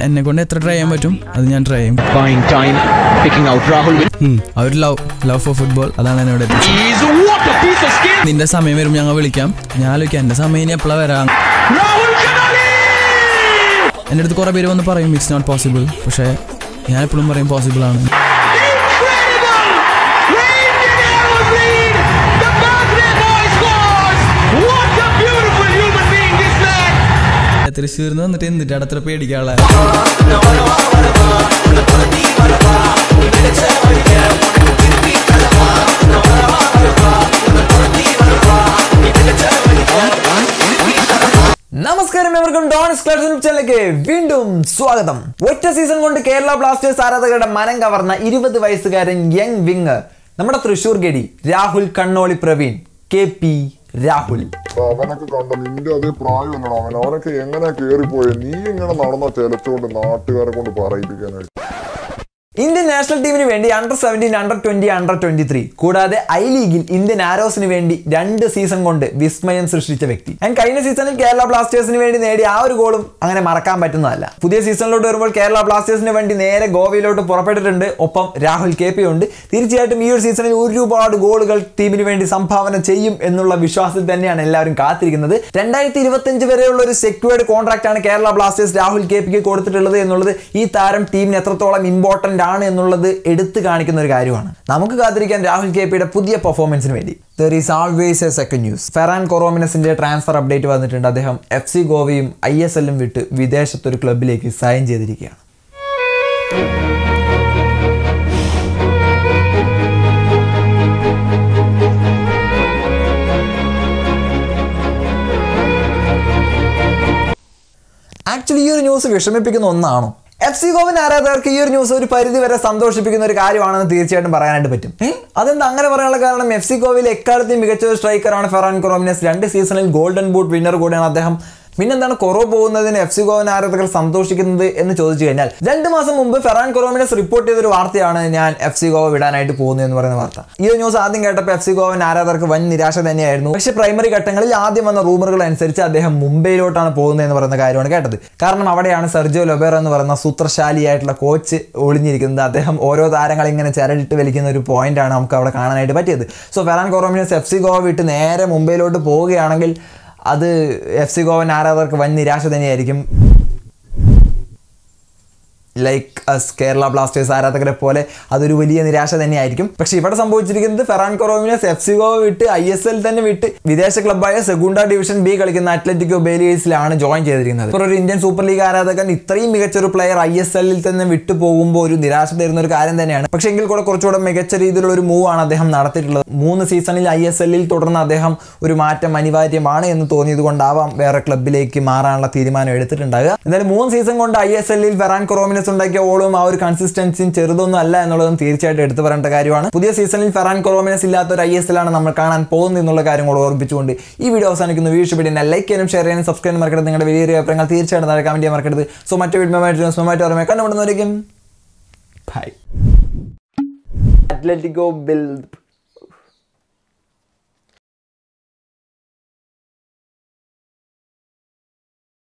എന്നെ കൊണ്ട് എത്ര ട്രൈ ചെയ്യാൻ പറ്റും അത് ഞാൻ ട്രൈ ചെയ്യും Buying time, picking out Rahul. ഉം. ആ ഒരു ലവ് ലവ് ഫോർ ഫുട്ബോൾ അതാണ് എന്നോട് എത്തിച്ചത്. Is what a piece of skill! നിന്റെ സമയം വരും ഞങ്ങൾ വിളിക്കാം ഞാൻ ആലോചിക്കാം എന്റെ സമയം ഇനി എപ്പോഴാണ് വരാം Rahul Kanali! എൻ്റെ അടുത്ത് കുറേ പേര് വന്ന് പറയും ഇറ്റ്സ് നോട്ട് പോസിബിൾ പക്ഷേ ഞാൻ എപ്പോഴും പറയും പോസിബിൾ ആണ് Incredible! Rain Dinero Reed! The birthday boy scores! What a beautiful human being this man! തൃശ്ശൂരിൽ നിന്ന് വന്നിട്ട് എന്നിട്ട് അടുത്ത പേടിക്കാനുള്ള നമസ്കാരം എവർക്കും ഡോൺസ് ക്ലബ് ചാനലിലേക്ക് വീണ്ടും സ്വാഗതം ഒറ്റ സീസൺ കൊണ്ട് കേരള ബ്ലാസ്റ്റേഴ്സ് ആരാധകരുടെ മനം കവർന്ന ഇരുപത് വയസ്സുകാരൻ യങ് വിങ് നമ്മുടെ തൃശൂർ ഗഡി രാഹുൽ കണ്ണോളി പ്രവീൺ കെ പി രാഹുൽ അവനൊക്കെ കണ്ട നിന്റെ അതേ പ്രായമല്ലടാ അവൻ അവനൊക്കെ എങ്ങനെ കേറിപ്പോയെ നീ ഇങ്ങനെ നടന്ന ചെലച്ചോണ്ട് നാട്ടുകാരെ കൊണ്ട് പറയിപ്പിക്കാനായിട്ട് ഇന്ത്യൻ നാഷണൽ ടീമിന് വേണ്ടി under seventeen under twenty under twenty three കൂടാതെ ഐ ലീഗിൽ ഇന്ത്യൻ ആരോസിന് വേണ്ടി രണ്ട് സീസൺ കൊണ്ട് വിസ്മയം സൃഷ്ടിച്ച വ്യക്തി ഞാൻ കഴിഞ്ഞ സീസണിൽ കേരള ബ്ലാസ്റ്റേഴ്സിന് വേണ്ടി നേടിയ ആ ഒരു ഗോളും അങ്ങനെ മറക്കാൻ പറ്റുന്നതല്ല പുതിയ സീസണിലോട്ട് വരുമ്പോൾ കേരള ബ്ലാസ്റ്റേഴ്സിന് വേണ്ടി നേരെ ഗോവയിലോട്ട് പുറപ്പെട്ടിട്ടുണ്ട് ഒപ്പം രാഹുൽ കെ പി ഉണ്ട് തീർച്ചയായിട്ടും ഈ ഒരു സീസണിൽ ഒരുപാട് ഗോളുകൾ ടീമിന് വേണ്ടി സംഭാവന ചെയ്യും എന്നുള്ള വിശ്വാസത്തിൽ തന്നെയാണ് എല്ലാവരും കാത്തിരിക്കുന്നത് രണ്ടായിരത്തി ഇരുപത്തിയഞ്ച് വരെയുള്ള ഒരു സെക്യൂർഡ് കോൺട്രാക്ട് ആണ് കേരള ബ്ലാസ്റ്റേഴ്സ് രാഹുൽ കെ പിക്ക് കൊടുത്തിട്ടുള്ളത് എന്നുള്ളത് ഈ താരം ടീമിന് എത്രത്തോളം ഇമ്പോർട്ടന്റ് ആണ് എന്നുള്ളത് എടുത്തു കാണിക്കുന്ന ഒരു കാര്യമാണ് നമുക്ക് കാത്തിരിക്കാൻ രാഹുൽ കെ പിയുടെ പുതിയ പെർഫോമൻസിന് വേണ്ടി there is always a second news Ferran കൊറോമിനസിന്റെ ട്രാൻസ്ഫർ അപ്ഡേറ്റ് വന്നിട്ടുണ്ട് അദ്ദേഹം എഫ് സി ഗോവയും ഐ എസ് എല്ലും വിട്ട് വിദേശത്തൊരു ക്ലബിലേക്ക് സൈൻ ചെയ്തിരിക്കുകയാണ് ആക്ച്വലി ഈ ഒരു ന്യൂസ് വിഷമിപ്പിക്കുന്ന ഒന്നാണോ എഫ് സി ഗോവൻ ആരാധകർക്ക് ഈ ഒരു ന്യൂസ് ഒരു പരിധി വരെ സന്തോഷിപ്പിക്കുന്ന ഒരു കാര്യമാണെന്ന് തീർച്ചയായിട്ടും പറയാനായിട്ട് പറ്റും ഏ? അതെന്താ അങ്ങനെ പറയാനുള്ള കാരണം എഫ് സി ഗോവയിൽ എക്കാലത്തെയും മികച്ച ഒരു സ്ട്രൈക്കറാണ് ഫെറാൻ കൊറോമിനസ് രണ്ട് സീസണിൽ ഗോൾഡൻ ബൂട്ട് വിന്നർ കൂടിയാണ് അദ്ദേഹം പിന്നെന്താണ് കൊറോ പോകുന്നതിന് എഫ് സി ഗോവൻ ആരാധകർ സന്തോഷിക്കുന്നത് എന്ന് ചോദിച്ചു കഴിഞ്ഞാൽ രണ്ട് മാസം മുമ്പ് ഫെറാൻ കൊറോമിനസ് റിപ്പോർട്ട് ചെയ്തൊരു വാർത്തയാണ് ഞാൻ എഫ് സി ഗോവ വിടാനായിട്ട് പോകുന്നു എന്ന് പറയുന്ന വാർത്ത ഈ ഒരു ന്യൂസ് ആദ്യം കേട്ടപ്പോൾ എഫ് സി ഗോവൻ ആരാധകർക്ക് വൻ നിരാശ തന്നെയായിരുന്നു പക്ഷേ പ്രൈമറി ഘട്ടങ്ങളിൽ ആദ്യം വന്ന റൂമറുകൾ അനുസരിച്ച് അദ്ദേഹം മുംബൈയിലോട്ടാണ് പോകുന്നത് എന്ന് പറയുന്ന കാര്യമാണ് കേട്ടത് കാരണം അവിടെയാണ് സെർജിയോ ലൊബേറ എന്ന് പറയുന്ന സൂത്രശാലിയായിട്ടുള്ള കോച്ച് ഒളിഞ്ഞിരിക്കുന്നത് അദ്ദേഹം ഓരോ താരങ്ങൾ ഇങ്ങനെ ചരടിട്ട് വലിക്കുന്ന ഒരു പോയിന്റ് ആണ് നമുക്ക് അവിടെ കാണാനായിട്ട് പറ്റിയത് so Ferran Corominas F C Goa വിട്ട് നേരെ മുംബൈയിലോട്ട് പോവുകയാണെങ്കിൽ അത് എഫ് സി ഗോവൻ ആരാധകർക്ക് വൻ നിരാശ തന്നെയായിരിക്കും ലൈക്ക് അസ് കേരള ബ്ലാസ്റ്റേഴ്സ് ആരാധകരെ പോലെ അതൊരു വലിയ നിരാശ തന്നെയായിരിക്കും പക്ഷേ ഇവിടെ സംഭവിച്ചിരിക്കുന്നത് Ferran Corominas F C Goa വിട്ട് ഐ എസ് എൽ തന്നെ വിട്ട് വിദേശ ക്ലബ്ബായ സെഗുണ്ട ഡിവിഷൻ ബി കളിക്കുന്ന അത്ലറ്റിക്കോ ബേലിയേഴ്സിലാണ് ജോയിൻ ചെയ്തിരിക്കുന്നത് ഇപ്പോൾ ഒരു ഇന്ത്യൻ സൂപ്പർ ലീഗ് ആരാധകൻ ഇത്രയും മികച്ച ഒരു പ്ലെയർ ഐ എസ് എല്ലിൽ തന്നെ വിട്ടു പോകുമ്പോൾ ഒരു നിരാശ തരുന്ന ഒരു കാര്യം തന്നെയാണ് പക്ഷേ എങ്കിൽ കൂടെ കുറച്ചുകൂടെ മികച്ച രീതിയിലുള്ള ഒരു മൂവ് ആണ് അദ്ദേഹം നടത്തിയിട്ടുള്ളത് മൂന്ന് സീസണിൽ ഐ എസ് എല്ലിൽ തുടർന്ന് അദ്ദേഹം ഒരു മാറ്റം അനിവാര്യമാണ് എന്ന് തോന്നിയത് കൊണ്ടാവാം വേറെ ക്ലബിലേക്ക് മാറാനുള്ള തീരുമാനം എടുത്തിട്ടുണ്ടാകുക എന്തായാലും മൂന്ന് സീസൺ കൊണ്ട് ഐ എസ് എല്ലിൽ ഫെറാൻ കൊറോമിനസ് ഉണ്ടാക്കിയ ഓളും ആ ഒരു കൺസിസ്റ്റൻസിയും ചെറുതൊന്നും അല്ല എന്നുള്ളതും തീർച്ചയായിട്ടും എടുത്തു പറയേണ്ട കാര്യമാണ് പുതിയ സീസണിൽ ഫെറാൻ കൊറോമിനസ് ഇല്ലാത്ത ഒരു ഐ എസ് എല്ലാണ് നമ്മൾ കാണാൻ പോകുന്നത് എന്നുള്ള കാര്യം കൂടെ ഓർമ്മിച്ചുകൊണ്ട് ഈ വീഡിയോ അവസാനിക്കുന്ന വീഡിയോ ഇഷ്ടപ്പെട്ട് ലൈക്ക് ചെയ്യാനും ഷെയർ ചെയ്യാനും സബ്സ്ക്രൈബ് മറക്കരുത് നിങ്ങളുടെ വലിയ അഭിപ്രായങ്ങൾ തീർച്ചയായിട്ടും താഴെ കമന്റ് ചെയ്യാൻ മറക്കരുത് സോ മറ്റു വീഡിയോ സൊമാറ്റോ ഓർമ്മ കണ്ടുപിടുന്നവരേക്കും ബൈ അത്ലറ്റിക്കോ ബിൽ